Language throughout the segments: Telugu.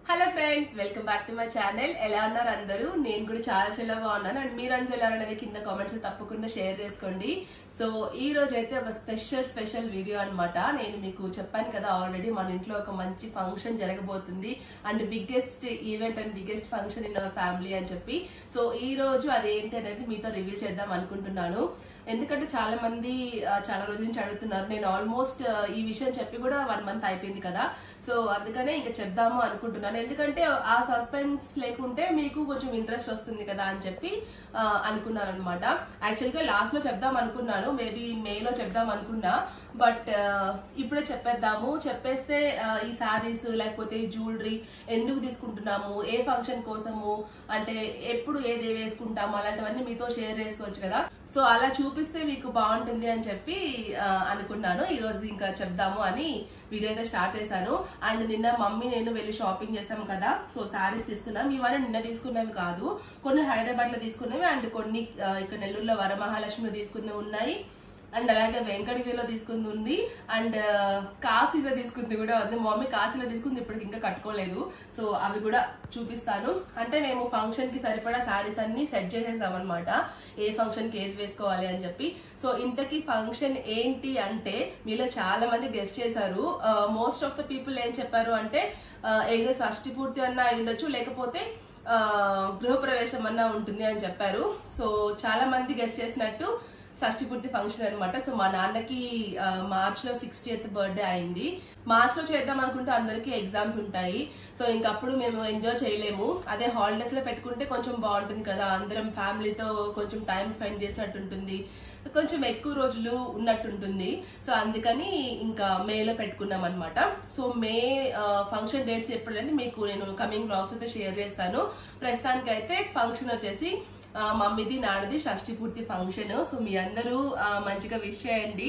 Hello friends welcome back to my channel ఎలా ఉన్నారు అందరూ నేను కూడా చాలా చాలా బాగున్నాను అండ్ మీరు అందరూ ఎలా అనేది కింద కామెంట్స్ తప్పకుండా షేర్ చేసుకోండి సో ఈ రోజు అయితే ఒక స్పెషల్ స్పెషల్ వీడియో అన్నమాట నేను మీకు చెప్పాను కదా ఆల్రెడీ మన ఇంట్లో ఒక మంచి ఫంక్షన్ జరగబోతుంది and biggest event and biggest function in our family అని చెప్పి సో ఈ రోజు అది ఏంటి అనేది మీతో రివీల్ చేద్దాం అనుకుంటున్నాను ఎందుకంటే చాలా మంది ఆ, చాలా రోజుల నుంచి అడుగుతున్నారు నేను ఆల్మోస్ట్ ఈ విషయం చెప్పి కూడా వన్ మంత్ అయిపోయింది కదా సో అందుకనే ఇంకా చెప్దాము అనుకుంటున్నాను ఎందుకంటే ఆ సస్పెన్స్ లేకుంటే మీకు కొంచెం ఇంట్రెస్ట్ వస్తుంది కదా అని చెప్పి ఆ, అనుకున్నాను అనమాట యాక్చువల్గా లాస్ట్ లో చెప్దాం అనుకున్నాను మేబీ మేలో చెప్దాం అనుకున్నా బట్ ఇప్పుడే చెప్పేద్దాము చెప్పేస్తే ఆ, ఈ శారీస్ లేకపోతే ఈ జ్యువెలరీ ఎందుకు తీసుకుంటున్నాము ఏ ఫంక్షన్ కోసము అంటే ఎప్పుడు ఏది వేసుకుంటాము అలాంటివన్నీ మీతో షేర్ చేసుకోవచ్చు కదా సో అలా చూపిస్తే మీకు బాగుంటుంది అని చెప్పి ఆ, అనుకున్నాను ఈ రోజు ఇంకా చెప్దాము అని వీడియో అయితే స్టార్ట్ చేశాను అండ్ నిన్న మమ్మీ నేను వెళ్ళి షాపింగ్ చేసాం కదా సో శారీస్ తీసుకున్నాం ఇవన్నీ నిన్న తీసుకున్నవి కాదు కొన్ని హైదరాబాద్ లో తీసుకున్నవి అండ్ కొన్ని ఆ, ఇక్కడ నెల్లూరులో వరమహాలక్ష్మిలో తీసుకున్నవి ఉన్నాయి అండ్ అలాగే వెంకటగిరిలో తీసుకుంది ఉంది అండ్ కాశీలో తీసుకుంది కూడా ఉంది మా మమ్మీ కాశీలో తీసుకుంది ఇప్పటికి ఇంకా కట్టుకోలేదు సో అవి కూడా చూపిస్తాను అంటే మేము ఫంక్షన్ కి సరిపడా శారీస్ అన్ని సెట్ చేసేసాం అనమాట ఏ ఫంక్షన్ కి ఏది వేసుకోవాలి అని చెప్పి సో ఇంతకీ ఫంక్షన్ ఏంటి అంటే మీలో చాలా మంది గెస్ట్ చేశారు మోస్ట్ ఆఫ్ ద పీపుల్ ఏం చెప్పారు అంటే ఏదో షష్టి పూర్తి అన్నా ఉండొచ్చు లేకపోతే ఆ, గృహప్రవేశం అన్నా ఉంటుంది అని చెప్పారు సో చాలా మంది గెస్ట్ చేసినట్టు షష్టి పూర్తి ఫంక్షన్ అనమాట సో మా నాన్నకి ఆ, మార్చ్ లో సిక్స్టీఎత్ బర్త్డే అయింది మార్చ్ లో చేద్దాం అనుకుంటే అందరికి ఎగ్జామ్స్ ఉంటాయి సో ఇంకప్పుడు మేము ఎంజాయ్ చేయలేము అదే హాలిడేస్ లో పెట్టుకుంటే కొంచెం బాగుంటుంది కదా అందరం ఫ్యామిలీతో కొంచెం టైం స్పెండ్ చేసినట్టు ఉంటుంది కొంచెం ఎక్కువ రోజులు ఉన్నట్టుంటుంది సో అందుకని ఇంకా మేలో పెట్టుకున్నాం అనమాట సో మే ఫంక్షన్ డేట్స్ ఎప్పుడైతే మీకు నేను కమింగ్ బ్లాగ్స్ అయితే షేర్ చేస్తాను ప్రస్తుతానికి అయితే ఫంక్షన్ వచ్చేసి ఆ, మమ్మీది నాన్నది షష్టి పూర్తి ఫంక్షన్ సో మీ అందరూ ఆ, మంచిగా విష్ చేయండి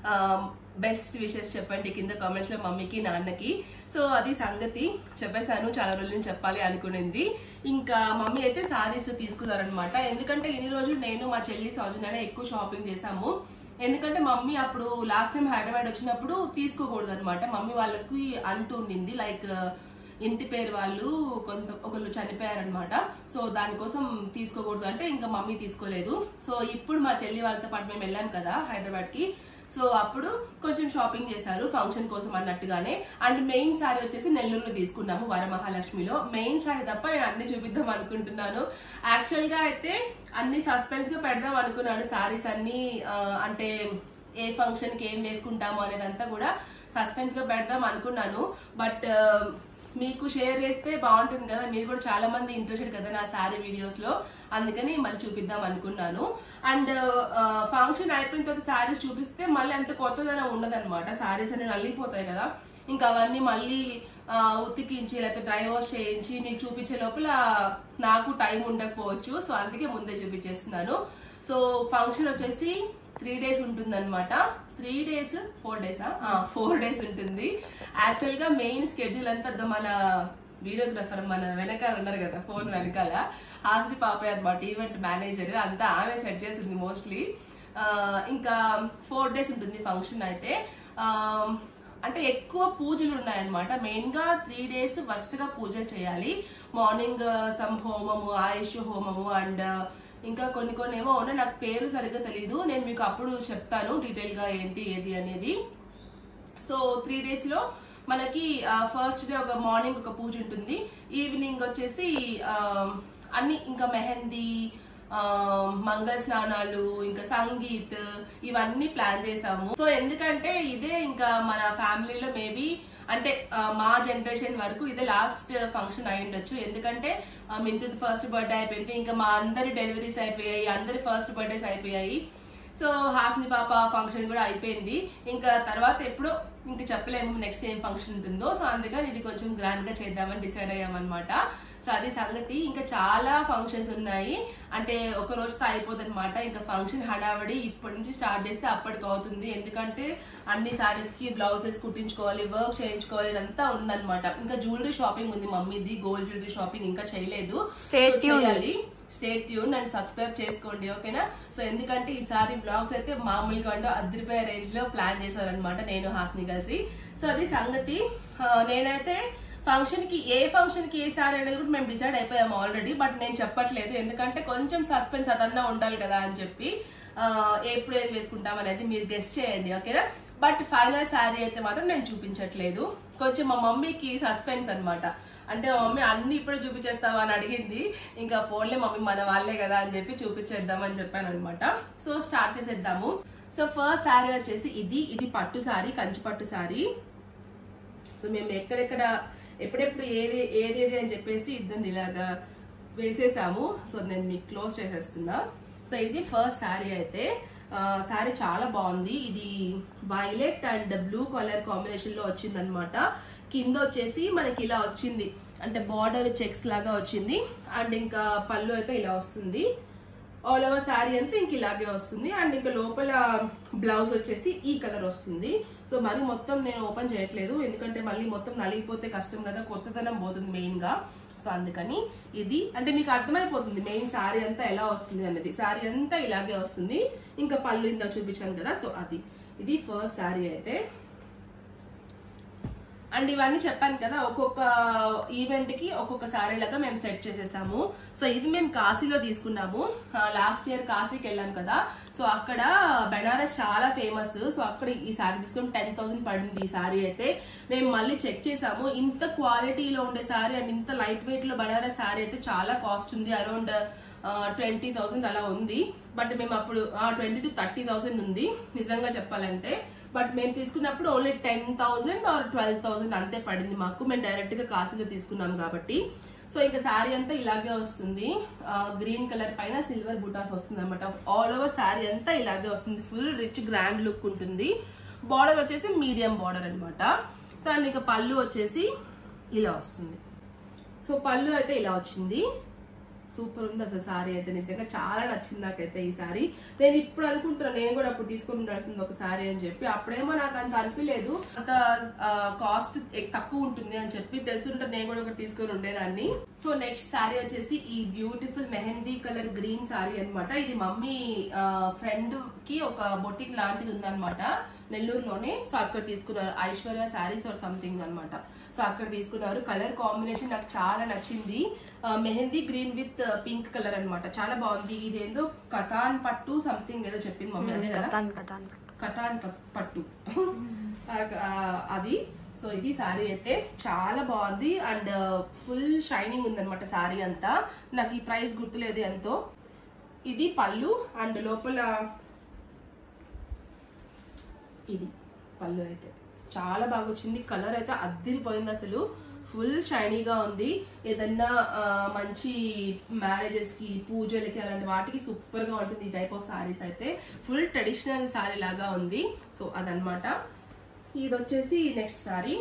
బెస్ట్ విషెస్ చెప్పండి కింద కామెంట్స్ లో మమ్మీకి నాన్నకి సో అది సంగతి చెప్పేశాను చాలా రోజుల నుంచి చెప్పాలి అనుకునింది ఇంకా మమ్మీ అయితే సారీస్ తీసుకున్నారనమాట ఎందుకంటే ఇన్ని రోజులు నేను మా చెల్లి సౌజన్యనే ఎక్కువ షాపింగ్ చేశాము ఎందుకంటే మమ్మీ అప్పుడు లాస్ట్ టైం హైదరాబాద్ వచ్చినప్పుడు తీసుకోకూడదు అనమాట మమ్మీ వాళ్ళకి అంటూ ఉండింది లైక్ ఇంటి పేరు వాళ్ళు కొంత ఒకళ్ళు చనిపోయారనమాట సో దానికోసం తీసుకోకూడదు అంటే ఇంకా మమ్మీ తీసుకోలేదు సో ఇప్పుడు మా చెల్లి వాళ్ళతో పాటు మేము వెళ్ళాం కదా హైదరాబాద్ కి సో అప్పుడు కొంచెం షాపింగ్ చేశారు ఫంక్షన్ కోసం అన్నట్టుగానే అండ్ మెయిన్ సారీ వచ్చేసి నెల్లూరులో తీసుకున్నాము వరమహాలక్ష్మిలో మెయిన్ సారీ తప్ప నేను అన్ని చూపిద్దాం అనుకుంటున్నాను యాక్చువల్ గా అయితే అన్ని సస్పెన్స్ గా పెడదాం అనుకున్నాను సారీస్ అన్ని ఆ, అంటే ఏ ఫంక్షన్ కి ఏం వేసుకుంటాము అనేదంతా కూడా సస్పెన్స్ గా పెడదాం అనుకున్నాను బట్ మీకు షేర్ చేస్తే బాగుంటుంది కదా మీరు కూడా చాలా మంది ఇంట్రెస్టెడ్ కదా నా శారీ వీడియోస్ లో అందుకని మళ్ళీ చూపిద్దాం అనుకున్నాను అండ్ ఫంక్షన్ అయిపోయిన తర్వాత శారీస్ చూపిస్తే మళ్ళీ అంత కొత్తదనం ఉండదు అనమాట శారీస్ అన్ని నల్లిపోతాయి కదా ఇంకా అవన్నీ మళ్ళీ ఆ, ఉతికించి లేకపోతే డ్రై వాష్ చేయించి మీకు చూపించే లోపల నాకు టైం ఉండకపోవచ్చు సో అందుకే ముందే చూపించేస్తున్నాను సో ఫంక్షన్ వచ్చేసి త్రీ డేస్ ఉంటుంది అనమాట త్రీ డేస్ ఫోర్ డేసా ఫోర్ డేస్ ఉంటుంది యాక్చువల్ గా మెయిన్ స్కెడ్యూల్ అంతా ద- మన వీడియోగ్రాఫర్ మన వెనక ఉన్నారు కదా ఫోన్ వెనకాల హాస్ని పాపయ్య అనమాట ఈవెంట్ మేనేజర్ అంతా ఆమె సెట్ చేసింది మోస్ట్లీ ఇంకా ఫోర్ డేస్ ఉంటుంది ఫంక్షన్ అయితే ఆ, అంటే ఎక్కువ పూజలు ఉన్నాయన్నమాట మెయిన్ గా త్రీ డేస్ వరుసగా పూజలు చేయాలి మార్నింగ్ సమ్ హోమము ఆయుష్ హోమము అండ్ ఇంకా కొన్ని కొన్ని ఏమో ఉన్నాయి నాకు పేరు సరిగ్గా తెలీదు నేను మీకు అప్పుడు చెప్తాను డీటెయిల్ గా ఏంటి ఏది అనేది సో త్రీ డేస్ లో మనకి ఫస్ట్ డే ఒక మార్నింగ్ ఒక పూజ ఉంటుంది ఈవినింగ్ వచ్చేసి ఆ, అన్ని ఇంకా మెహందీ ఆ, మంగళ స్నానాలు ఇంకా సంగీత్ ఇవన్నీ ప్లాన్ చేసాము సో ఎందుకంటే ఇదే ఇంకా మన ఫ్యామిలీలో మేబీ అంటే ఆ, మా జనరేషన్ వరకు ఇదే లాస్ట్ ఫంక్షన్ అయి ఉండొచ్చు ఎందుకంటే ఆ, మింటూ ఫస్ట్ బర్త్డే అయిపోయింది ఇంకా మా అందరి డెలివరీస్ అయిపోయాయి అందరి ఫస్ట్ బర్త్డేస్ అయిపోయాయి సో హాస్ని పాప ఫంక్షన్ కూడా అయిపోయింది ఇంకా తర్వాత ఎప్పుడో ఇంకా చెప్పలేము నెక్స్ట్ ఏం ఫంక్షన్ ఉంటుందో సో అందుకని ఇది కొంచెం గ్రాండ్ గా చేద్దామని డిసైడ్ అయ్యామన్నమాట సో అది సంగతి ఇంకా చాలా ఫంక్షన్స్ ఉన్నాయి అంటే ఒక రోజుతో అయిపోతుంది అనమాట ఇంకా ఫంక్షన్ హడావడి ఇప్పటి నుంచి స్టార్ట్ చేస్తే అప్పటికి అవుతుంది ఎందుకంటే అన్ని సారీస్ కి బ్లౌజెస్ కుట్టించుకోవాలి వర్క్ చేయించుకోవాలి ఇదంతా ఉందన్నమాట ఇంకా జ్యువెలరీ షాపింగ్ ఉంది మమ్మీది గోల్డ్ జ్యువెలరీ షాపింగ్ ఇంకా చేయలేదు Stay So, tuned. చేయాలి స్టేట్ ట్యూన్ అండ్ సబ్స్క్రైబ్ చేసుకోండి ఓకేనా సో ఎందుకంటే ఈసారి బ్లాగ్స్ అయితే మామూలుగా ఉండవు అద్దరిపోయే రేంజ్ లో ప్లాన్ చేశారనమాట నేను హాస్ని కలిసి సో అది సంగతి ఆ, నేనైతే ఫంక్షన్ కి ఏ ఫంక్షన్ కి ఏ సారీ అనేది కూడా మేము డిసైడ్ అయిపోయాము ఆల్రెడీ బట్ నేను చెప్పట్లేదు ఎందుకంటే కొంచెం సస్పెన్స్ అదన్నా ఉండాలి కదా అని చెప్పి ఆ, ఎప్పుడు ఏది వేసుకుంటాం అనేది మీరు గెస్ట్ చేయండి ఓకేనా బట్ ఫైనల్ శారీ అయితే మాత్రం నేను చూపించట్లేదు కొంచెం మా మమ్మీకి సస్పెన్స్ అన్నమాట అంటే మా మమ్మీ అన్ని ఇప్పుడు చూపించేస్తావా అని అడిగింది ఇంకా పోన్లే మమ్మీ మన వాళ్ళే కదా అని చెప్పి చూపించేద్దామని చెప్పాను అనమాట సో స్టార్ట్ చేసేద్దాము సో ఫస్ట్ శారీ వచ్చేసి ఇది ఇది పట్టు శారీ కంచి పట్టు శారీ సో మేము ఎక్కడెక్కడ ఎప్పుడెప్పుడు ఏది ఏది ఏది అని చెప్పేసి ఇద్దరిని ఇలాగా వేసేసాము సో నేను మీకు క్లోజ్ చేసేస్తున్నా సో ఇది ఫస్ట్ శారీ అయితే శారీ చాలా బాగుంది ఇది violet and blue colour combination లో వచ్చింది అనమాట కింద వచ్చేసి మనకి ఇలా వచ్చింది అంటే బార్డర్ చెక్స్ లాగా వచ్చింది అండ్ ఇంకా పళ్ళు అయితే ఇలా వస్తుంది ఆల్ ఓవర్ శారీ అంతా ఇంక ఇలాగే వస్తుంది అండ్ ఇంకా లోపల బ్లౌజ్ వచ్చేసి ఈ కలర్ వస్తుంది సో మరి మొత్తం నేను ఓపెన్ చేయట్లేదు ఎందుకంటే మళ్ళీ మొత్తం నలిగిపోతే కష్టం కదా కొత్తదనం పోతుంది మెయిన్ గా సో అందుకని ఇది అంటే మీకు అర్థమైపోతుంది మెయిన్ శారీ అంతా ఎలా వస్తుంది అనేది శారీ అంతా ఇలాగే వస్తుంది ఇంకా పళ్ళు ఇందా చూపించాను కదా సో అది ఇది ఫస్ట్ శారీ అయితే అండ్ ఇవన్నీ చెప్పాను కదా ఒక్కొక్క ఈవెంట్ కి ఒక్కొక్క సారీ లాగా మేము సెట్ చేసేసాము సో ఇది మేము కాశీలో తీసుకున్నాము లాస్ట్ ఇయర్ కాశీకి వెళ్ళాం కదా సో అక్కడ బెనారస్ చాలా ఫేమస్ సో అక్కడ ఈ సారీ తీసుకుని టెన్ థౌసండ్ పడింది ఈ సారీ అయితే మేము మళ్ళీ చెక్ చేసాము ఇంత క్వాలిటీలో ఉండే సారీ అండ్ ఇంత లైట్ వెయిట్ లో బెనారస్ సారీ అయితే చాలా కాస్ట్ ఉంది అరౌండ్ ట్వంటీ థౌసండ్ అలా ఉంది బట్ మేము అప్పుడు ట్వంటీ టు థర్టీ థౌసండ్ ఉంది నిజంగా చెప్పాలంటే బట్ మేము తీసుకున్నప్పుడు only ten thousand or twelve thousand అంతే పడింది మాకు మేము డైరెక్ట్ గా కాశీలో తీసుకున్నాం కాబట్టి సో ఇంకా శారీ అంతా ఇలాగే వస్తుంది గ్రీన్ కలర్ పైన సిల్వర్ బుటాస్ వస్తుంది అనమాట ఆల్ ఓవర్ శారీ అంతా ఇలాగే వస్తుంది ఫుల్ రిచ్ గ్రాండ్ లుక్ ఉంటుంది బార్డర్ వచ్చేసి మీడియం బార్డర్ అన్నమాట సో అండ్ ఇంకా పళ్ళు వచ్చేసి ఇలా వస్తుంది సో పళ్ళు అయితే ఇలా వచ్చింది సూపర్ ఉంది అసలు సారీ అయితే నిజంగా చాలా నచ్చింది నాకైతే ఈ సారీ నేను ఇప్పుడు అనుకుంటున్నాను నేను కూడా అప్పుడు తీసుకొని ఉండాల్సింది ఒక సారీ అని చెప్పి అప్పుడేమో నాకు అంత అనిపించలేదు అంత కాస్ట్ తక్కువ ఉంటుంది అని చెప్పి తెలుసుంటే నేను కూడా ఒకటి తీసుకొని ఉండేదాన్ని సో నెక్స్ట్ సారీ వచ్చేసి ఈ beautiful mehndi colour green sari అన్నమాట ఇది మమ్మీ ఫ్రెండ్ కి ఒక బొటిక్ లాంటిది ఉందన్నమాట నెల్లూరులోనే సో అక్కడ తీసుకున్నారు ఐశ్వర్య శారీస్ ఆర్ సంథింగ్ అన్నమాట సో అక్కడ తీసుకున్నారు కలర్ కాంబినేషన్ నాకు చాలా నచ్చింది ఆ, mehndi green with pink colour అన్నమాట చాలా బాగుంది ఇది ఏందో కథాన్ పట్టు సంథింగ్ ఏదో చెప్పింది మమ్మీ అదే కదా కథాన్ కథాన్ కటాన్ ప- పట్టు ఆ- ఆ, అది సో ఇది శారీ అయితే చాలా బాగుంది అండ్ ఫుల్ షైనింగ్ ఉందన్నమాట శారీ అంతా నాకు ఈ ప్రైస్ గుర్తులేదు ఎంతో ఇది పళ్ళు అండ్ లోపల ఇది పళ్ళు అయితే చాలా బాగా వచ్చింది కలర్ అయితే అద్దిరిపోయింది అసలు ఫుల్ షైనీగా ఉంది ఏదన్నా ఆ, మంచి మ్యారేజెస్ కి పూజలకి అలాంటి వాటికి సూపర్ గా ఉంటుంది ఈ టైప్ ఆఫ్ సారీస్ అయితే ఫుల్ ట్రెడిషనల్ సారీ లాగా ఉంది సో అదనమాట ఇది వచ్చేసి నెక్స్ట్ సారీ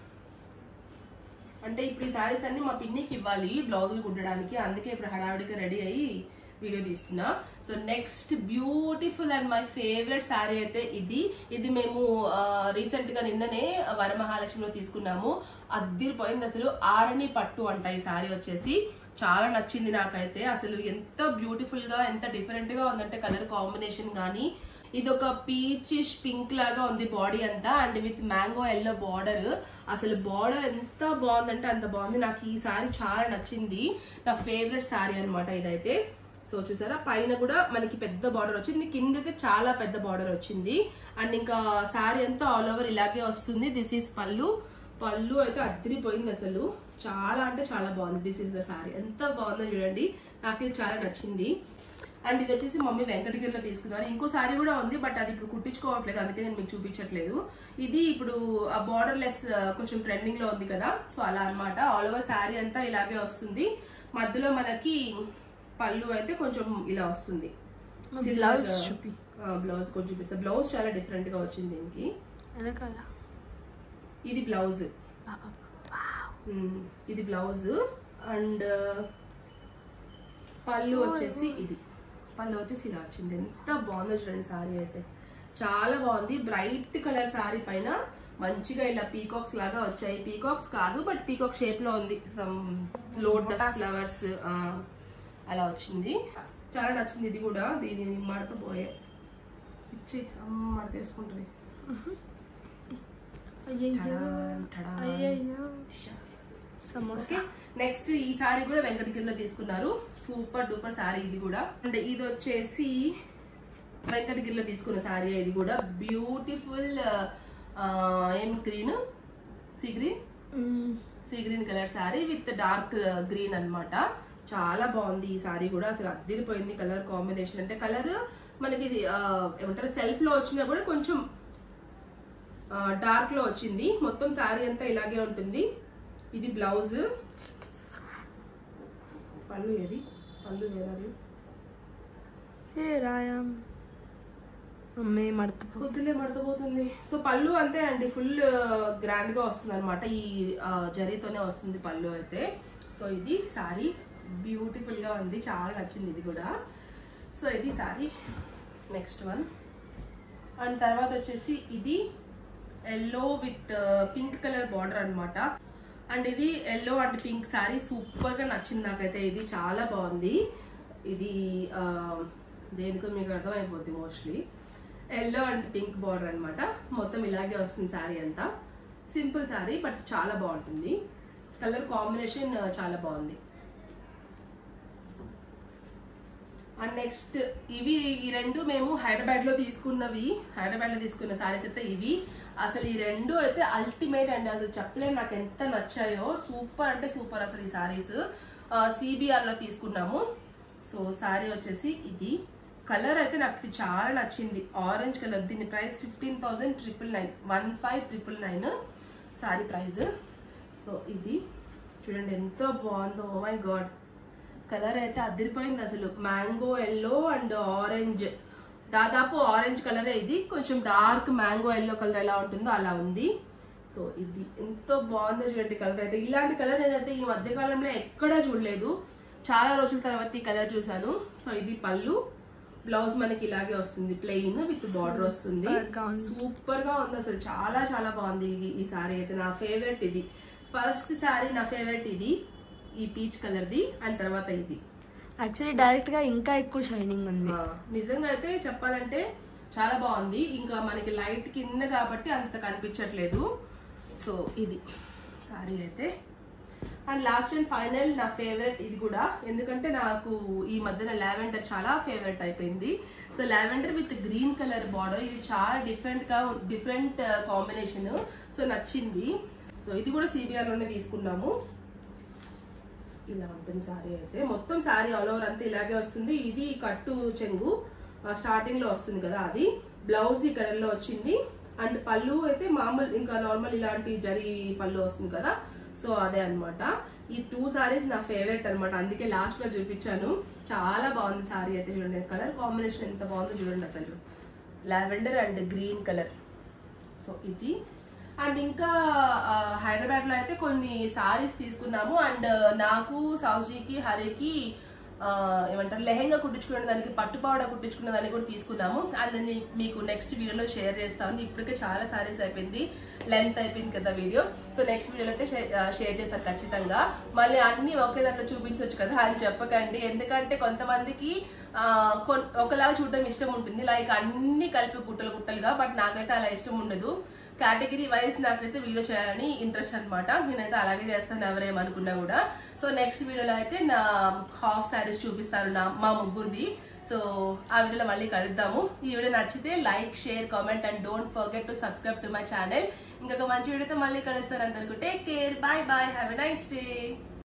అంటే ఇప్పుడు ఈ సారీస్ అన్ని మా పిన్నికి ఇవ్వాలి బ్లౌజులు కుట్టడానికి అందుకే ఇప్పుడు హడావిడిగా రెడీ అయ్యి వీడియో తీస్తున్నా so next beautiful and my favourite sari అయితే ఇది ఇది మేము రీసెంట్ గా నిన్ననే వరమహాలక్ష్మిలో తీసుకున్నాము అద్దిరిపోయింది అసలు ఆరణి పట్టు అంట ఈ శారీ వచ్చేసి చాలా నచ్చింది నాకైతే అసలు ఎంత బ్యూటిఫుల్ గా ఎంత డిఫరెంట్ గా ఉందంటే కలర్ కాంబినేషన్ కానీ ఇది ఒక పీచిష్ పింక్ లాగా ఉంది బాడీ అంతా and with mango yellow border అసలు బార్డర్ ఎంత బాగుందంటే అంత బాగుంది నాకు ఈ సారీ చాలా నచ్చింది నా ఫేవరెట్ సారీ అన్నమాట ఇదైతే సో చూసారా పైన కూడా మనకి పెద్ద బార్డర్ వచ్చింది కింద అయితే చాలా పెద్ద బార్డర్ వచ్చింది అండ్ ఇంకా సారీ అంతా ఆల్ ఓవర్ ఇలాగే వస్తుంది దిస్ ఈస్ పళ్ళు పళ్ళు అయితే అదిరిపోయింది అసలు చాలా అంటే చాలా బాగుంది దిస్ ఇస్ ద సారీ ఎంత బాగుందో చూడండి నాకు ఇది చాలా నచ్చింది అండ్ ఇది వచ్చేసి మమ్మీ వెంకటగిరిలో తీసుకున్నారు ఇంకో సారీ కూడా ఉంది బట్ అది ఇప్పుడు కుట్టించుకోవట్లేదు అందుకే నేను మీకు చూపించట్లేదు ఇది ఇప్పుడు ఆ బార్డర్ లెస్ కొంచెం ట్రెండింగ్ లో ఉంది కదా సో అలా అన్నమాట ఆల్ ఓవర్ శారీ అంతా ఇలాగే వస్తుంది మధ్యలో మనకి పళ్ళు అయితే కొంచెం ఇలా వస్తుంది బ్లౌజ్ చూపి బ్లౌజ్ కొంచెం చూపిస్తా బ్లౌజ్ చాలా డిఫరెంట్ గా వచ్చింది దీనికి వెనకాల ఇది బ్లౌజ్ బాబా మ్మ్. ఇది బ్లౌజ్ అండ్ పళ్ళు వచ్చేసి ఇది పళ్ళు వచ్చేసి ఇలా వచ్చింది ఎంత బాగుందో చూడండి సారీ అయితే చాలా బాగుంది బ్రైట్ కలర్ సారీ పైన మంచిగా ఇలా పీకాక్స్ లాగా వచ్చాయి పీకాక్స్ కాదు బట్ పీకాక్ షేప్ లో ఉంది సమ్ లోటస్ ఫ్లవర్స్ అలా వచ్చింది చాలా నచ్చింది ఇది కూడా దీని మడత పోయే ఇచ్చి అమ్మ మడత వేసుకుంటుంది అయ్యయ్యో టడా, టడా. అయ్యయ్యో సమోసా నెక్స్ట్ ఈ సారీ కూడా వెంకటగిరిలో తీసుకున్నారు సూపర్ డూపర్ సారీ ఇది కూడా అండ్ ఇది వచ్చేసి వెంకటగిరిలో తీసుకున్న సారీ ఇది కూడా బ్యూటిఫుల్ ఏం green sea green hmm. Sea green colour sari with dark green అన్నమాట చాలా బాగుంది ఈ సారీ కూడా అసలు అద్దరిపోయింది కలర్ కాంబినేషన్ అంటే కలర్ మనకి ఇది, ఆ, ఏమంటారు సెల్ఫ్ లో వచ్చినా కూడా కొంచెం డార్క్ లో వచ్చింది మొత్తం సారీ అంతా ఇలాగే ఉంటుంది ఇది బ్లౌజ్ పళ్ళు ఏది పళ్ళు వేరారు హే రాయాం అమ్మే మడతపో పొద్దులే మడతపోతుంది సో పళ్ళు అంతే అండి ఫుల్ గ్రాండ్ గా వస్తుంది అనమాట ఈ ఆ, జరీతోనే వస్తుంది పళ్ళు అయితే సో ఇది సారీ బ్యూటిఫుల్ గా ఉంది చాలా నచ్చింది ఇది కూడా సో ఇది సారీ నెక్స్ట్ వన్ అండ్ తర్వాత వచ్చేసి ఇది yellow with pink colour border అన్నమాట అండ్ ఇది yellow and pink sari super గా నచ్చింది నాకైతే ఇది చాలా బాగుంది ఇది ఆ, దేనికో మీకు అర్థమైపోద్ది mostly yellow and pink border అన్నమాట మొత్తం ఇలాగే వస్తుంది సారీ అంతా సింపుల్ సారీ బట్ చాలా బాగుంటుంది కలర్ కాంబినేషన్ చాలా బాగుంది అండ్ నెక్స్ట్ ఇవి ఈ రెండు మేము హైదరాబాద్ లో తీసుకున్నవి హైదరాబాద్ లో తీసుకున్న సారీస్ అయితే ఇవి అసలు ఈ రెండు అయితే అల్టిమేట్ అండి అసలు చెప్పలేను నాకు ఎంత నచ్చాయో సూపర్ అంటే సూపర్ అసలు ఈ సారీస్ సిబిఆర్ లో తీసుకున్నాము సో సారీ వచ్చేసి ఇది కలర్ అయితే నాకు ఇది చాలా నచ్చింది ఆరెంజ్ కలర్ దీని price fifteen thousand triple nine one five triple nine sari price so ఇది చూడండి ఎంత బాగుందో ఓ మై గాడ్ కలర్ అయితే అదిరిపోయింది అసలు మ్యాంగో ఎల్లో అండ్ ఆరెంజ్ దాదాపు ఆరెంజ్ కలరే ఇది కొంచెం డార్క్ మ్యాంగో ఎల్లో కలర్ ఎలా ఉంటుందో అలా ఉంది సో ఇది ఎంతో బాగుందో చూడండి కలర్ అయితే ఇలాంటి కలర్ నేనైతే ఈ మధ్య కాలంలో ఎక్కడా చూడలేదు చాలా రోజుల తర్వాత ఈ కలర్ చూసాను సో ఇది పళ్ళు బ్లౌజ్ మనకి ఇలాగే వస్తుంది ప్లెయిన్ విత్ బార్డర్ వస్తుంది Super గా ఉంది. సూపర్ గా ఉంది అసలు చాలా చాలా బాగుంది ఇది ఈ సారీ అయితే నా ఫేవరెట్ ఇది ఫస్ట్ సారీ నా ఫేవరెట్ ఇది ఈ పీచ్ కలర్ ది అండ్ తర్వాత ఇది యాక్చువల్లీ డైరెక్ట్ గా ఇంకా ఎక్కువ షైనింగ్ ఉంది ఆ, నిజంగా అయితే చెప్పాలంటే చాలా బాగుంది ఇంకా మనకి లైట్ కింద కాబట్టి అంత కనిపించట్లేదు సో ఇది సారీ అయితే అండ్ లాస్ట్ అండ్ ఫైనల్ నా ఫేవరెట్ ఇది కూడా ఎందుకంటే నాకు ఈ మధ్యన లావెండర్ చాలా ఫేవరెట్ అయిపోయింది so lavender with green colour border ఇది చాలా డిఫరెంట్ గా డిఫరెంట్ కాంబినేషన్ సో నచ్చింది సో ఇది కూడా సిబిఆర్ లోనే తీసుకున్నాము ఇలా ఉంటుంది సారీ అయితే మొత్తం సారీ ఆల్ ఓవర్ అంతా ఇలాగే వస్తుంది ఇది కట్టు చెంగు స్టార్టింగ్ లో వస్తుంది కదా అది బ్లౌజ్ ఈ కలర్ లో వచ్చింది అండ్ పళ్ళు అయితే మామూలు ఇంకా నార్మల్ ఇలాంటి జరీ పళ్ళు వస్తుంది కదా సో అదే అన్నమాట ఈ టూ సారీస్ నా ఫేవరెట్ అన్నమాట అందుకే లాస్ట్ లో చూపించాను చాలా బాగుంది సారీ అయితే చూడండి కలర్ కాంబినేషన్ ఎంత బాగుందో చూడండి అసలు lavender and green colour so ఇది అండ్ ఇంకా ఆ, హైదరాబాద్ లో అయితే కొన్ని సారీస్ తీసుకున్నాము అండ్ నాకు సౌజీకి హరికి ఆ, ఏమంటారు లెహెంగా కుట్టించుకునే దానికి పట్టుపావడ కుట్టించుకునే దానికి కూడా తీసుకున్నాము అండ్ నేను మీకు నెక్స్ట్ వీడియోలో షేర్ చేస్తాను ఇప్పటికే చాలా సారీస్ అయిపోయింది లెంత్ అయిపోయింది కదా వీడియో సో నెక్స్ట్ వీడియోలో అయితే షే- ఆ, షేర్ చేస్తాను ఖచ్చితంగా మళ్ళీ అన్ని ఒకే దాంట్లో చూపించవచ్చు కదా అని చెప్పకండి ఎందుకంటే కొంతమందికి ఆ, కొన్- ఒకలాగా చూడడం ఇష్టం ఉంటుంది లైక్ అన్ని కలిపి గుట్టలు గుట్టలుగా బట్ నాకైతే అలా ఇష్టం ఉండదు కేటగిరీ వైజ్ నాకైతే వీడియో చేయాలని ఇంట్రెస్ట్ అన్నమాట నేనైతే అలాగే చేస్తాను ఎవరేమనుకున్నా కూడా సో నెక్స్ట్ వీడియోలో అయితే నా హాఫ్ శారీస్ చూపిస్తాను నా మా ముగ్గురిది సో ఆ వీడియోలో మళ్ళీ కలుద్దాము ఈ వీడియో నచ్చితే like share comment and don't forget to subscribe to my channel ఇంకొక మంచి వీడియోతో మళ్ళీ కలుస్తాను అందరికీ take care bye bye have a nice day